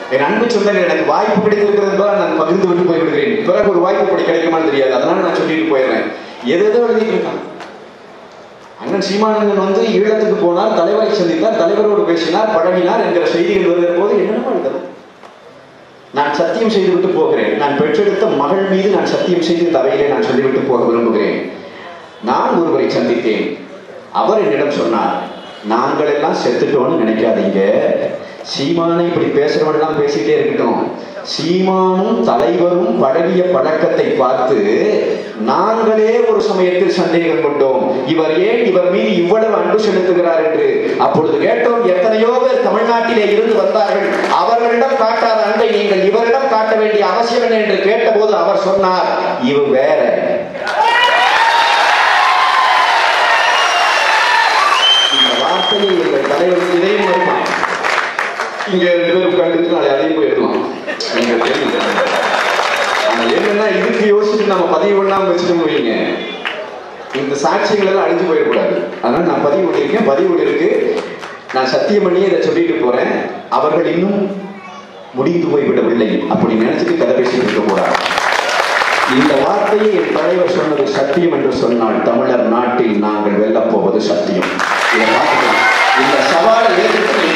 என் அன்பு சொந்தங்கள் எனக்கு வாய்ப்பு கிடைத்திருக்கிறது என்பதால் நான் பகிர்ந்து விட்டு போய்விடுகிறேன் பிறகு ஒரு வாய்ப்பு இப்படி கிடைக்குமான்னு தெரியாது அதனால நான் சொல்லிட்டு போயிடுறேன் எது எதோ எழுதிட்டு இருக்கான் அண்ணன் சீமானந்தன் வந்து ஈழத்துக்கு போனார் தலைவரை சந்தித்தார் தலைவரோடு பேசினார் பழகினார் என்கிற செய்திகள் வருகிற போது என்னென்னமோ எழுதலாம் நான் சத்தியம் செய்துவிட்டு போகிறேன் நான் பெற்றெடுத்த மகள் மீது நான் சத்தியம் செய்து தவையிலே நான் சொல்லிவிட்டு போக விரும்புகிறேன் நான் ஒருவரை சந்தித்தேன் அவர் என்னிடம் சொன்னார் நாங்கள் எல்லாம் செத்துட்டோம்னு நினைக்காதீங்க சீமானை இப்படி பேசுறவன்லாம் பேசிட்டே இருக்கட்டும் சீமானும் தலைவரும் பழகிய பழக்கத்தை பார்த்து நாங்களே ஒரு சமயத்தில் சந்தேகம் கொண்டோம் இவர் ஏன் இவர் மீது இவ்வளவு அன்பு செலுத்துகிறார் என்று அப்பொழுது கேட்டோம் எத்தனையோ பேர் தமிழ்நாட்டிலே இருந்து வந்தார்கள் அவர்களிடம் காட்டாத அன்பை நீங்கள் இவரிடம் காட்ட வேண்டிய அவசியம் என்ன என்று கேட்டபோது அவர் சொன்னார் இவ வேற இந்த வார்த்தையை எங்கள் தலைவர் இதையும் வருமா இங்க ரெண்டு பேரும் உட்கார்ந்து நாளை அதையும் போய் எழுதலாம் நீங்க தெரியுங்க ஆனா என்னன்னா இதுக்கு யோசிச்சு நம்ம பதிவு பண்ணாம வச்சுட்டு வைங்க இந்த சாட்சிகள் எல்லாம் அழிஞ்சு போயிடக்கூடாது அதனால நான் பதிவு பண்ணியிருக்கேன் பதிவு இருக்கு நான் சத்தியம் பண்ணி இதை சொல்லிட்டு போறேன் அவர்கள் இன்னும் முடிந்து போய்விடவில்லை அப்படி நினைச்சிட்டு கதை பேசிட்டு இருக்க போறார் இந்த வார்த்தையை என் தலைவர் சொன்னது சத்தியம் என்று சொன்னால் தமிழர் நாட்டில் நாங்கள் வெல்லப் போவது சத்தியம் இதை பார்த்துக்கலாம் இந்த சவாலை ஏற்றுக்கொள்ள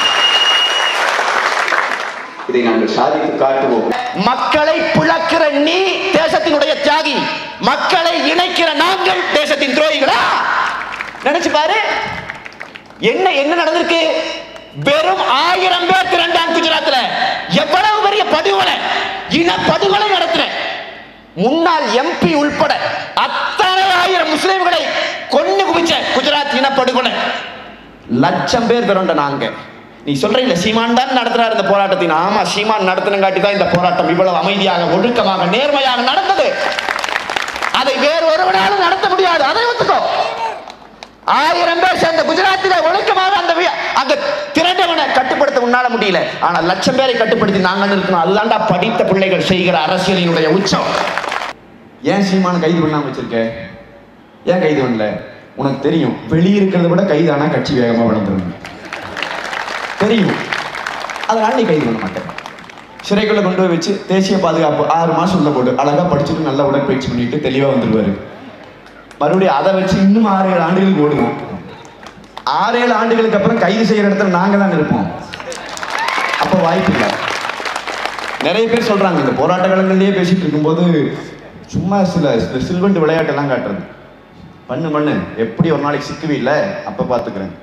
இதை நாங்கள் சாதித்து காட்டுவோம் மக்களை பிளக்கிற நீ தேசத்தினுடைய தியாகி மக்களை இணைக்கிற நாங்கள் தேசத்தின் துரோகிகளா நினைச்சு பாரு என்ன என்ன நடந்திருக்கு வெறும் ஆயிரம் பேர் திரண்டான் குஜராத்ல எவ்வளவு பெரிய படுகொலை இன படுகொலை நடத்துற முன்னாள் எம்பி உள்பட அத்தனை ஆயிரம் முஸ்லிம்களை கொண்டு குவிச்ச குஜராத் இனப்படுகொலை லட்சம் பேர் திரண்ட நாங்க நீ சொல்றீங்களா சீமான் தான் நடத்துறாரு இந்த போராட்டத்தின் ஆமா சீமான் நடத்தினங்காட்டி தான் இந்த போராட்டம் இவ்வளவு அமைதியாக ஒழுக்கமாக நேர்மையாக நடந்தது அதை வேறு ஒருவனாலும் நடத்த முடியாது அதை ஒத்துக்கோ ஆயிரம் பேர் சேர்ந்த குஜராத்தில ஒழுக்கமாக அந்த வி- அந்த திரண்டவனை கட்டுப்படுத்த உன்னால முடியல ஆனா லட்சம் பேரை கட்டுப்படுத்தி நாங்கள் இருக்கணும் அதுதான்டா படித்த பிள்ளைகள் செய்கிற அரசியலினுடைய உச்சம் ஏன் சீமான கைது பண்ணாம வச்சிருக்க ஏன் கைது பண்ணல உனக்கு தெரியும் வெளியே இருக்கிறத விட கைதானா கட்சி வேகமா வளர்ந்துரும் தெரியும் அதனால நீ கைது பண்ண மாட்டேன் சிறைக்குள்ள கொண்டு போய் வச்சு தேசிய பாதுகாப்பு ஆறு மாசம் உள்ள போட்டு அழகா படிச்சுட்டு நல்ல உடற்பயிற்சி பண்ணிட்டு தெளிவா வந்துருவாரு மறுபடியும் அதை வச்சு இன்னும் ஆறு ஏழு ஆண்டுகளுக்கு ஓடுவோம் ஆறு ஏழு ஆண்டுகளுக்கு அப்புறம் கைது செய்யற இடத்துல நாங்க தான் இருப்போம் அப்போ வாய்ப்பு இல்லை நிறைய பேர் சொல்றாங்க இந்த போராட்ட காலங்கள்லயே பேசிட்டு இருக்கும்போது சும்மா சில சில சில்வெண்ட் விளையாட்டெல்லாம் காட்டுறது பண்ணு பண்ணு எப்படி ஒரு நாளைக்கு சிக்குவி இல்ல அப்ப பாத்துக்கிறேன்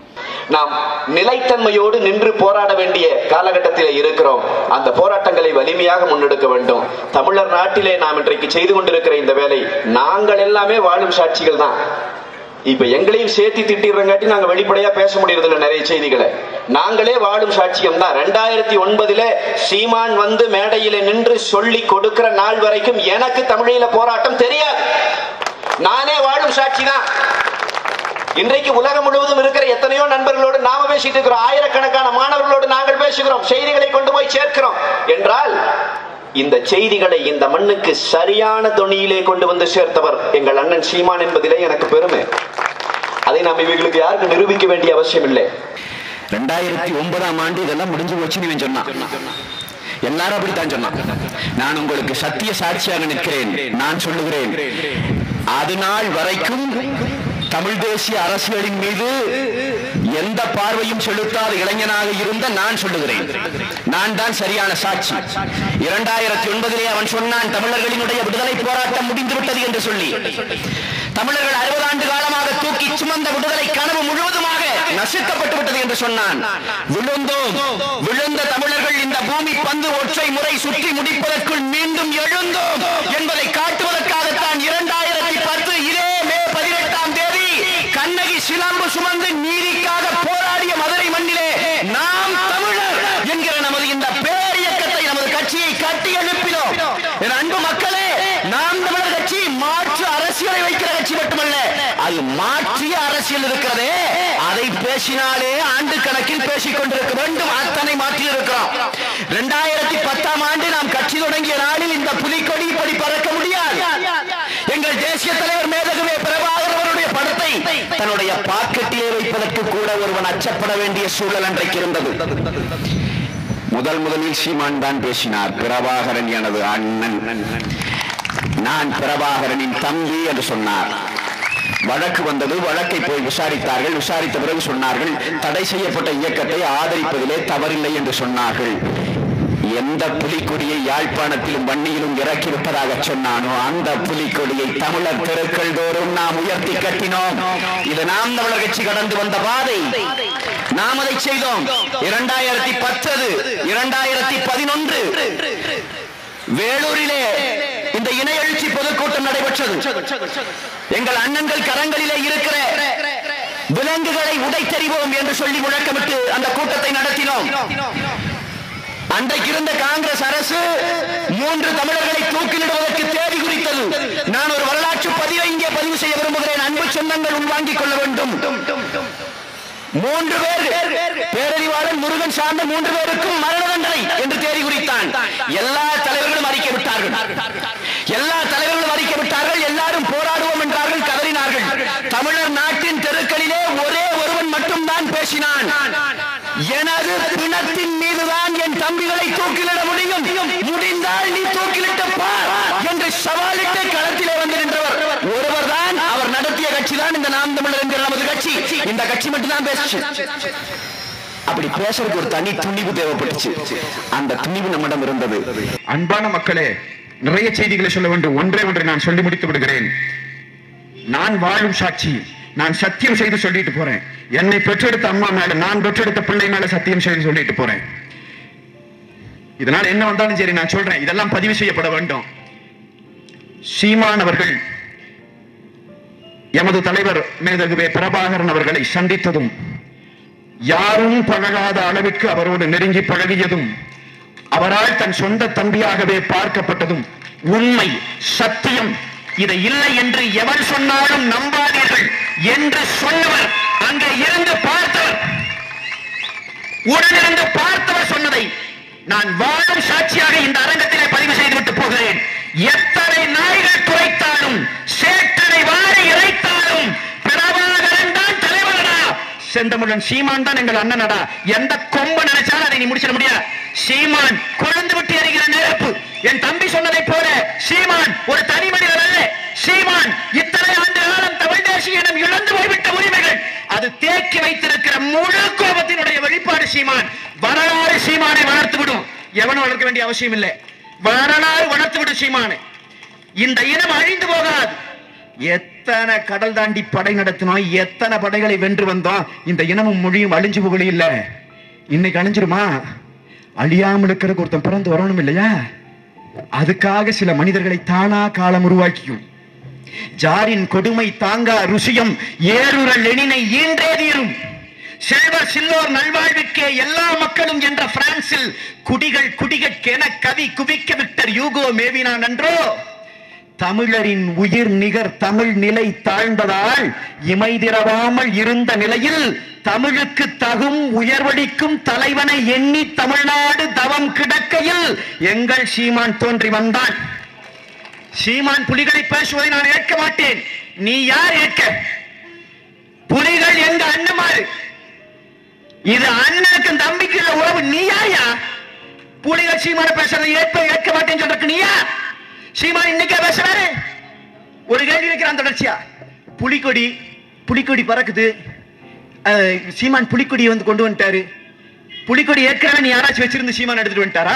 நாம் நிலைத்தன்மையோடு நின்று போராட வேண்டிய காலகட்டத்தில் இருக்கிறோம் அந்த போராட்டங்களை வலிமையாக முன்னெடுக்க வேண்டும் தமிழர் நாட்டிலே நாம் இன்றைக்கு செய்து கொண்டிருக்கிற இந்த வேலை நாங்கள் எல்லாமே வாழும் சாட்சிகள் தான் இப்ப எங்களையும் சேர்த்து திட்டிடுறங்காட்டி நாங்க வெளிப்படையா பேச முடியறதில்ல நிறைய செய்திகளை நாங்களே வாழும் சாட்சியம் தான் ரெண்டாயிரத்தி ஒன்பதுல சீமான் வந்து மேடையில நின்று சொல்லி கொடுக்கிற நாள் வரைக்கும் எனக்கு தமிழீழ போராட்டம் தெரியாது நானே வாழும் சாட்சி தான் இன்றைக்கு உலகம் முழுவதும் இருக்கிற எத்தனையோ நண்பர்களோடு நாம பேசிட்டு இருக்கிறோம் ஆயிரக்கணக்கான மாணவர்களோடு நாங்கள் பேசுகிறோம் செய்திகளை கொண்டு போய் சேர்க்கிறோம் என்றால் இந்த செய்திகளை இந்த மண்ணுக்கு சரியான தொனியிலே கொண்டு வந்து சேர்த்தவர் எங்கள் அண்ணன் சீமான் என்பதிலே எனக்கு பெருமை அதை நாம் இவைகளுக்கு யாருக்கு நிரூபிக்க வேண்டிய அவசியம் இல்லை ரெண்டாயிரத்தி ஒன்பதாம் ஆண்டு இதெல்லாம் முடிஞ்சு போச்சுன்னு இவன் சொன்னான் எல்லாரும் அப்படித்தான் சொன்னான் நான் உங்களுக்கு சத்திய சாட்சியாக நிற்கிறேன் நான் சொல்லுகிறேன் அது நாள் வரைக்கும் தமிழ் தேசிய அரசியலின் மீது எந்த பார்வையும் செலுத்தாத இளைஞனாக இருந்த நான் சொல்லுகிறேன் நான் தான் சரியான சாட்சி இரண்டாயிரத்தி ஒன்பதிலே அவன் சொன்னான் தமிழர்களினுடைய விடுதலை போராட்டம் முடிந்து விட்டது என்று சொல்லி தமிழர்கள் அறுபது ஆண்டு காலமாக தூக்கி சுமந்த விடுதலை கனவு முழுவதுமாக நசுக்கப்பட்டு விட்டது என்று சொன்னான் விழுந்தோம் விழுந்த தமிழர்கள் இந்த பூமி பந்து ஒற்றை முறை சுற்றி முடிப்பதற்குள் மீண்டும் எழுந்தோம் என்பதை காட்டுவதற்காகத்தான் இரண்டாயிரத்தி பத்து இதே மே பதினெட்டாம் தேதி கண்ணகி சிலம்பு சுமந்து நீதிக்காக போராடிய மதுரை மண்ணிலே நாம் தமிழர் என்கிற நமது இந்த பேரியக்கத்தை நமது கட்சியை கட்டி எழுப்பினோம் என் அன்பு மக்களே நாம் தமிழர் கட்சி மாற்று அரசியலை வைக்கிற கட்சி மட்டுமல்ல அது மாற்றிய அரசியல் இருக்கிறதே அதை பேசினாலே ஆண்டு கணக்கில் பேசிக் கொண்டிருக்க வேண்டும் அத்தனை மாற்றி இருக்கிறோம் இரண்டாயிரத்தி பத்தாம் ஆண்டு நாம் கட்சி தொடங்கிய நாளில் இந்த புலிக்கொடி இப்படி பறக்க முடியாது எங்கள் தேசிய தலைவர் மேதகுவே பிரபாகர் அவருடைய படத்தை தன்னுடைய பாக்கெட்டிலே வைப்பதற்கு கூட ஒருவன் அச்சப்பட வேண்டிய சூழல் அன்றைக்கு இருந்தது முதல் முதலில் சீமான் தான் பேசினார் பிரபாகரன் எனது அண்ணன் நான் பிரபாகரனின் தம்பி என்று சொன்னார் வழக்கு வந்தது வழக்கை போய் விசாரித்தார்கள் விசாரித்த பிறகு சொன்னார்கள் தடை செய்யப்பட்ட இயக்கத்தை ஆதரிப்பதிலே தவறில்லை என்று சொன்னார்கள் எந்த புலிக்கொடியை யாழ்ப்பாணத்திலும் வன்னியிலும் இறக்கியிருப்பதாக சொன்னானோ அந்த புலிக்கொடியை தமிழர் தெருக்கள் தோறும் நாம் உயர்த்தி கட்டினோம் இது நாம் தமிழர் கட்சி கடந்து வந்த பாதை நாம் அதை செய்தோம் இரண்டாயிரத்தி பத்தது இரண்டாயிரத்தி பதினொன்று வேலூரிலே இந்த இணை எழுச்சி பொதுக்கூட்டம் நடைபெற்றது எங்கள் அண்ணன்கள் கரங்களிலே இருக்கிற விலங்குகளை உடைத்தறிவோம் என்று சொல்லி முழக்கமிட்டு அந்த கூட்டத்தை நடத்தினோம் அன்றைக்கு இருந்த காங்கிரஸ் அரசு மூன்று தமிழர்களை தூக்கிலிடுவதற்கு தேதி குறித்தது நான் ஒரு வரலாற்று பதிவை இங்கே பதிவு செய்ய விரும்புகிறேன் அன்பு சொந்தங்கள் உள்வாங்கிக் கொள்ள வேண்டும் மூன்று பேர் பேரறிவாளன் முருகன் சார்ந்த மூன்று பேருக்கும் மரண தண்டனை என்று தேதி குறித்தான் எல்லா தலைவர்களும் அறிக்கை விட்டார்கள் எல்லா தலைவர்களும் அறிக்கை விட்டார்கள் எல்லாரும் போராடுவோம் என்றார்கள் கதறினார்கள் தமிழர் நாட்டின் தெருக்களிலே ஒரே ஒருவன் மட்டும்தான் பேசினான் எனது பிணத்தின் மீதுதான் என் தம்பிகளை தூக்கிலிட முடியும் முடிந்தால் நீ தூக்கிலிட்டு பார் என்று சவாலிட்டு களத்திலே வந்து நின்றவர் ஒருவர் தான் அவர் நடத்திய கட்சி தான் இந்த நாம் தமிழர் என்கிற நமது கட்சி இந்த கட்சி மட்டும்தான் பேசுச்சு அப்படி பேசுறதுக்கு ஒரு தனி துணிவு தேவைப்பட்டுச்சு அந்த துணிவு நம்மிடம் இருந்தது அன்பான மக்களே நிறைய செய்திகளை சொல்ல வேண்டும் ஒன்றே ஒன்றை நான் சொல்லி முடித்து விடுகிறேன் நான் வாழும் சாட்சி நான் சத்தியம் செய்து சொல்லிட்டு போறேன் என்னை பெற்றெடுத்த அம்மா மேல நான் பெற்றெடுத்த பிள்ளை மேல சத்தியம் செய்து சொல்லிட்டு போறேன் இதனால் என்ன வந்தாலும் சரி நான் சொல்றேன் இதெல்லாம் பதிவு செய்யப்பட வேண்டும் சீமான் அவர்கள் எமது தலைவர் மேதகுவே பிரபாகரன் அவர்களை சந்தித்ததும் யாரும் பழகாத அளவிற்கு அவரோடு நெருங்கி பழகியதும் அவரால் தன் சொந்த தம்பியாகவே பார்க்கப்பட்டதும் உண்மை சத்தியம் இதை இல்லை என்று எவர் சொன்னாலும் நம்பாதீர்கள் என்று சொன்னவர் அங்கே இருந்து பார்த்தவர் உடனிருந்து பார்த்தவர் சொன்னதை நான் வாழும் சாட்சியாக இந்த அரங்கத்திலே பதிவு செய்துவிட்டு போகிறேன் எத்தனை நாய்கள் குறைத்தாலும் சேட்டனை வாரி இறைத்தாலும் பிரபாகரன் தான் தலைவரடா செந்தமிழன் சீமான் தான் எங்கள் அண்ணனடா எந்த கொம்ப நினைச்சாலும் அதை நீ முடிச்சிட முடியாது சீமான் கொழுந்து விட்டு எறிகிற நெருப்பு என் தம்பி சொன்னதை போல சீமான் ஒரு தனி மனிதர் அல்ல சீமான் இத்தனை ஆண்டு காலம் தமிழ் தேசிய இனம் இழந்து போய்விட்ட உரிமைகள் அது தேக்கி வைத்திருக்கிற முழு கோபத்தினுடைய வெளிப்பாடு சீமான் வரலாறு சீமானை வளர்த்து விடும் எவனும் வளர்க்க வேண்டிய அவசியம் இல்லை வரலாறு வளர்த்து விடும் சீமானை இந்த இனம் அழிந்து போகாது எத்தனை கடல் தாண்டி படை நடத்தினோம் எத்தனை படைகளை வென்று வந்தோம் இந்த இனமும் மொழியும் அழிஞ்சு புகழி இல்ல இன்னைக்கு அழிஞ்சிருமா அழியாமல் இருக்கிறதுக்கு ஒருத்தன் பிறந்து வரணும் இல்லையா அதுக்காக சில மனிதர்களை தானா காலம் உருவாக்கியும் ஜாரின் கொடுமை தாங்கா ருசியம் ஏறுரல் லெனினை ஈன்றே தீரும் செல்வர் சில்லோர் நல்வாழ்வுக்கே எல்லா மக்களும் என்ற பிரான்சில் குடிகள் குடிகட்கென கவி குவிக்க விட்டர் யூகோ மேவினான் என்றோ தமிழரின் உயிர் நிகர் தமிழ் நிலை தாழ்ந்ததால் இமைதிரவாமல் இருந்த நிலையில் தமிழுக்கு தகும் உயர்வடிக்கும் தலைவனை எண்ணி தமிழ்நாடு தவம் கிடக்கையில் எங்கள் சீமான் தோன்றி வந்தான் சீமான் புலிகளை பேசுவதை நான் ஏற்க மாட்டேன் நீ யார் ஏற்க புலிகள் எங்க அண்ணமாறு இது அண்ணனுக்கும் தம்பிக்கு உள்ள உறவு நீ யாரியா புலிகள் சீமான பேசுறதை ஏற்ப ஏற்க மாட்டேன்னு சொல்றதுக்கு நீயா சீமான் இன்னைக்கே பேசுறாரு ஒரு கேள்வி வைக்கிறான் தொடர்ச்சியா புலிக்கொடி புலிக்கொடி பறக்குது அஹ், சீமான் புலிக்கொடியை வந்து கொண்டு வந்துட்டாரு புலிக்கொடி ஏற்கனவே நீ யாராச்சும் வச்சிருந்து சீமான் எடுத்துட்டு வந்துட்டாரா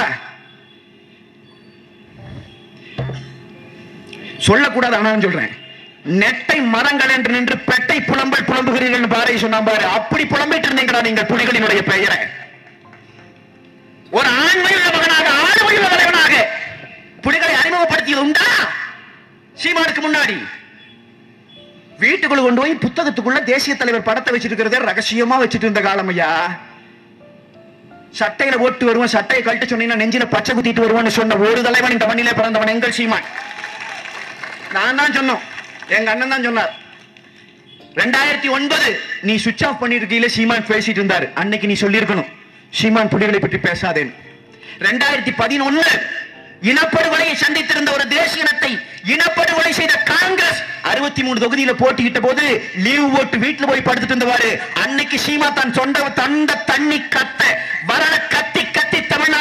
சொல்லக்கூடாது ஆனா சொல்றேன் நெட்டை மரங்கள் என்று நின்று பெட்டை புலம்பல் புலம்புகிறீர்கள் பாரு சொன்னா பாரு அப்படி புலம்பிட்டு இருந்தீங்களா நீங்கள் புலிகளினுடைய பெயரை ஒரு ஆண்மையுள்ள மகனாக ஆளுமையுள்ள தலைவனாக புலிகளை அறிமுகப்படுத்தியது உண்டா சீமானுக்கு முன்னாடி வீட்டுக்குள்ள கொண்டு போய் புத்தகத்துக்குள்ள தேசிய தலைவர் படத்தை வச்சிருக்கிறத ரகசியமா வச்சிட்டு இருந்த காலம் ஐயா சட்டையில ஓட்டு வருவான் சட்டையை கழட்ட சொன்னீங்கன்னா நெஞ்சில பச்சை குத்திட்டு வருவான்னு சொன்ன ஒரு தலைவன் இந்த மண்ணிலே பிறந்தவன் எங்கள் சீமான் நான் தான் சொன்னோம் எங்க அண்ணன் தான் சொன்னார் ரெண்டாயிரத்தி ஒன்பது நீ சுவிட்ச் ஆஃப் பண்ணிருக்கீல சீமான் பேசிட்டு இருந்தாரு அன்னைக்கு நீ சொல்லியிருக்கணும் சீமான் புலிகளை பற்றி பேசாதேன் ரெண்டாயிரத்தி பதினொன்னு இனப்படுகொலையை சந்தித்திருந்த ஒரு தேசிய இனத்தை இனப்படுகொலை செய்த காங்கிரஸ் அறுபத்தி மூணு தொகுதியில போட்டியிட்ட போது லீவ் போட்டு வீட்டுல போய் படுத்துட்டு இருந்தவாரு அன்னைக்கு சீமா தான் சொந்த தந்த தண்ணி கத்த வரல கத்தி கத்தி தமிழ்நாடு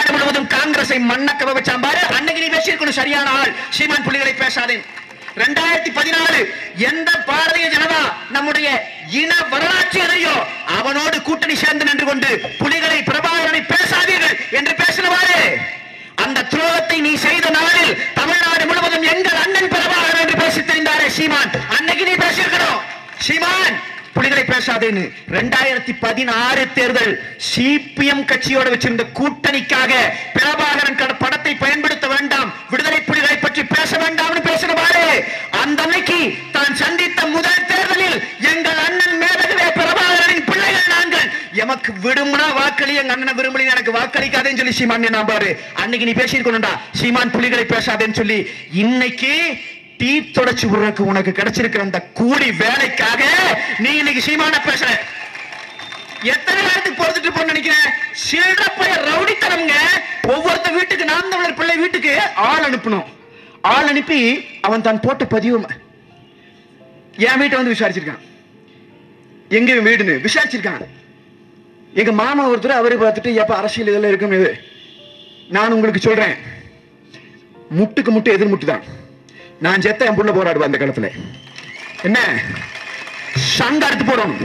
மண்ணக்கவ வச்சான் பாரு அன்னைக்கு நீ பேசியிருக்கணும் சரியான ஆள் சீமான் புலிகளை பேசாதேன் ரெண்டாயிரத்தி பதினாலு எந்த பாரதிய ஜனதா நம்முடைய இன வரலாற்று எதையோ அவனோடு கூட்டணி சேர்ந்து நின்று கொண்டு புலிகளை பிரபாகரனை பேசாதீர்கள் என்று பேசினவாறு அந்த துரோகத்தை நீ செய்த நாளில் தமிழ்நாடு முழுவதும் எங்கள் அண்ணன் பிரபாகரன் என்று பேசி தெரிந்தாரே சீமான் அன்னைக்கு நீ பேசியிருக்கணும் சீமான் புலிகளை பேசாதேன்னு ரெண்டாயிரத்தி பதினாறு தேர்தல் சிபிஎம் கட்சியோட வச்சிருந்த கூட்டணிக்காக பிரபாகரன் கட- படத்தை பயன்படுத்த வேண்டாம் விடுதலை புலிகளை பற்றி பேச வேண்டாம்னு பேசினவாறு அந்த அன்னைக்கு தான் சந்தித்த முதல் தேர்தலில் எங்கள் அண்ணன் மேதகவே பிரபாகரனின் பிள்ளைகள் நாங்கள் எமக்கு விரும்பினா வாக்களி எங்க அண்ணனை விரும்பலி எனக்கு வாக்களிக்காதேன்னு சொல்லி சீமான் நான் பாரு அன்னைக்கு நீ பேசியிருக்கணும்டா சீமான் புலிகளை பேசாதேன்னு சொல்லி இன்னைக்கு டீ தொடச்சு விடுறதுக்கு உனக்கு கிடைச்சிருக்கிற அந்த கூலி வேலைக்காக நீ இன்னைக்கு சீமான பேசுற எத்தனை நேரத்துக்கு பொறுத்துட்டு போன்னு நினைக்கிறேன் சில்லப்பைய ரவுடித்தனம்ங்க ஒவ்வொருத்த வீட்டுக்கு நாம் தமிழர் பிள்ளை வீட்டுக்கு ஆள் அனுப்பணும் ஆள் அனுப்பி அவன் தான் போட்ட பதிவு என் வீட்டை வந்து விசாரிச்சிருக்கான் எங்க இவன் வீடுன்னு விசாரிச்சிருக்கான் எங்க மாமா ஒருத்தர் அவரை பார்த்துட்டு எப்ப அரசியல் இதெல்லாம் இருக்கும் இது நான் உங்களுக்கு சொல்றேன் முட்டுக்கு முட்டு எதிர் முட்டு தான் நான் செத்த என் புள்ள போராடுவேன் அந்த காலத்துல என்ன சண்டை எடுத்து போறோம்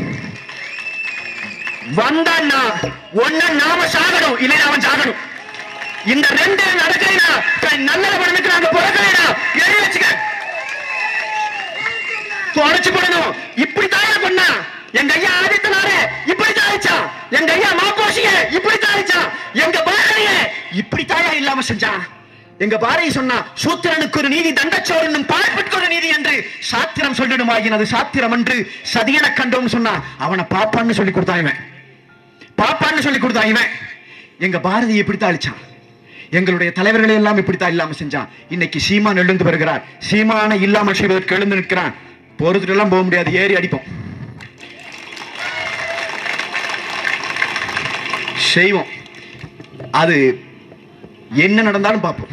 வந்தான்னா ஒன்ன நாம சாகணும் இல்லைன்னா அவன் சாகணும் இந்த ரெண்டு நடக்கலைனா நல்ல படனுக்கு நாங்க பிறக்கலைனா எழுதி வச்சுக்க தொடச்சு போடணும் இப்படி தாயா பண்ணா எங்க ஐயா ஆதித்தனாரே இப்படி தாளிச்சா எங்க ஐயா மாப்போசிய இப்படி தாளிச்சா எங்க பாரதிய இப்படி தாயா இல்லாம செஞ்சான் எங்க பாரதி சொன்னா சூத்திரனுக்கு ஒரு நீதி தண்டச்சோரனும் பார்ப்பிற்கு ஒரு நீதி என்று சாத்திரம் சொல்லிடுமாகினது சாத்திரம் என்று சதியன கண்டோம்னு சொன்னா அவனை பாப்பான்னு சொல்லி கொடுத்தான் இவன் பாப்பான்னு சொல்லி கொடுத்தான் இவன் எங்க பாரதி இப்படித்தான் அழிச்சான் எங்களுடைய தலைவர்களை எல்லாம் இப்படித்தான் இல்லாம செஞ்சான் இன்னைக்கு சீமான் எழுந்து வருகிறார் சீமானை இல்லாமல் செய்வதற்கு எழுந்து நிற்கிறான் பொறுத்துட்டு எல்லாம் போக முடியாது ஏறி அடிப்போம் செய்வோம் அது என்ன நடந்தாலும் பார்ப்போம்